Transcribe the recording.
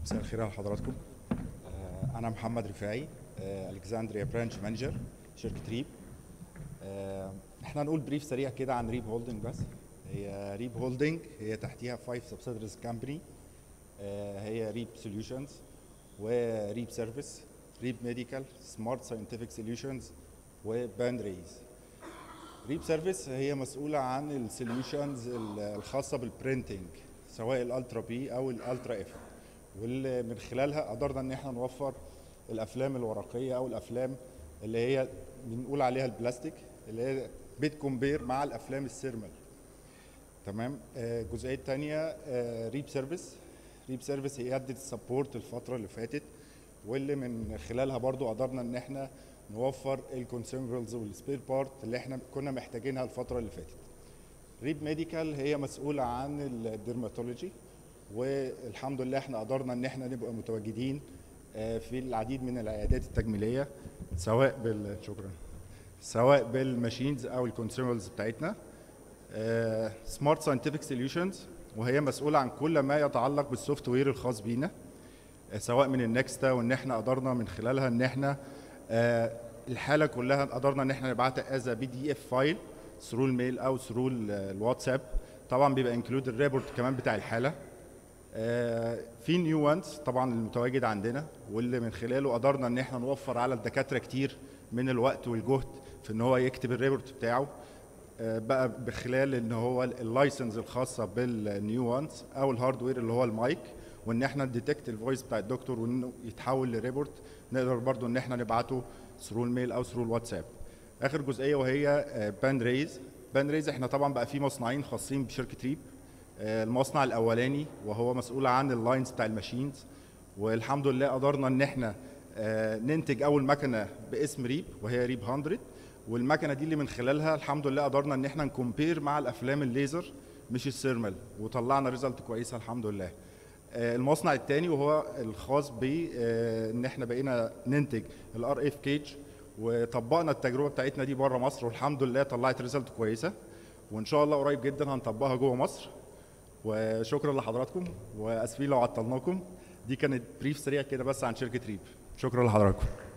مساء الخير على حضراتكم آه، انا محمد رفاعي آه، الكسندريا برانش مانجر شركه ريب آه، احنا هنقول بريف سريع كده عن ريب هولدنج بس هي ريب هولدنج هي تحتيها 5 سبسيدريز كامباني هي ريب سوليوشنز وريب سيرفيس ريب ميديكال سمارت ساينتفك سوليوشنز وباند ريز ريب سيرفيس هي مسؤوله عن السوليوشنز الخاصه بالبرينتنج سواء الالترا بي او الالترا اف واللي من خلالها قدرنا ان احنا نوفر الافلام الورقيه او الافلام اللي هي بنقول عليها البلاستيك اللي هي بتكمبير مع الافلام السيرمال تمام آه، الجزئيه الثانيه ريب سيرفيس ريب سيرفيس هي ادت السبورت الفتره اللي فاتت واللي من خلالها برضو قدرنا ان احنا نوفر الكونسيومبلز والسبير بارت اللي احنا كنا محتاجينها الفتره اللي فاتت ريب ميديكال هي مسؤوله عن الديرماتولوجي والحمد لله احنا قدرنا ان احنا نبقى متواجدين آه، في العديد من العيادات التجميليه سواء بال شكرا سواء بالماشينز او الكونسيومبلز بتاعتنا سمارت ساينتفك سوليوشنز وهي مسؤوله عن كل ما يتعلق بالسوفت وير الخاص بينا آه، سواء من النكستا وان احنا قدرنا من خلالها ان احنا آه، الحاله كلها قدرنا ان احنا نبعتها از بي دي اف فايل ثرو الميل او ثرو الواتساب طبعا بيبقى انكلود الريبورت كمان بتاع الحاله آه، في نيو وانز طبعا المتواجد عندنا واللي من خلاله قدرنا ان احنا نوفر على الدكاتره كتير من الوقت والجهد في ان هو يكتب الريبورت بتاعه آه، بقى بخلال ان هو اللايسنس الخاصه بالنيو وانز او الهاردوير اللي هو المايك وان احنا نديتكت الفويس بتاع الدكتور وانه يتحول لريبورت نقدر برضو ان احنا نبعته ثرو الميل او ثرو الواتساب اخر جزئيه وهي باند ريز باند ريز احنا طبعا بقى في مصنعين خاصين بشركه ريب آه، المصنع الاولاني وهو مسؤول عن اللاينز بتاع الماشينز والحمد لله قدرنا ان احنا آه، ننتج اول مكنه باسم ريب وهي ريب 100 والمكنه دي اللي من خلالها الحمد لله قدرنا ان احنا نكومبير مع الافلام الليزر مش السيرمال وطلعنا ريزلت كويسه الحمد لله آه، المصنع الثاني وهو الخاص ب آه، ان احنا بقينا ننتج الار اف كيج وطبقنا التجربه بتاعتنا دي بره مصر والحمد لله طلعت ريزلت كويسه وان شاء الله قريب جدا هنطبقها جوه مصر وشكرا لحضراتكم واسفين لو عطلناكم دي كانت بريف سريع كده بس عن شركه ريب شكرا لحضراتكم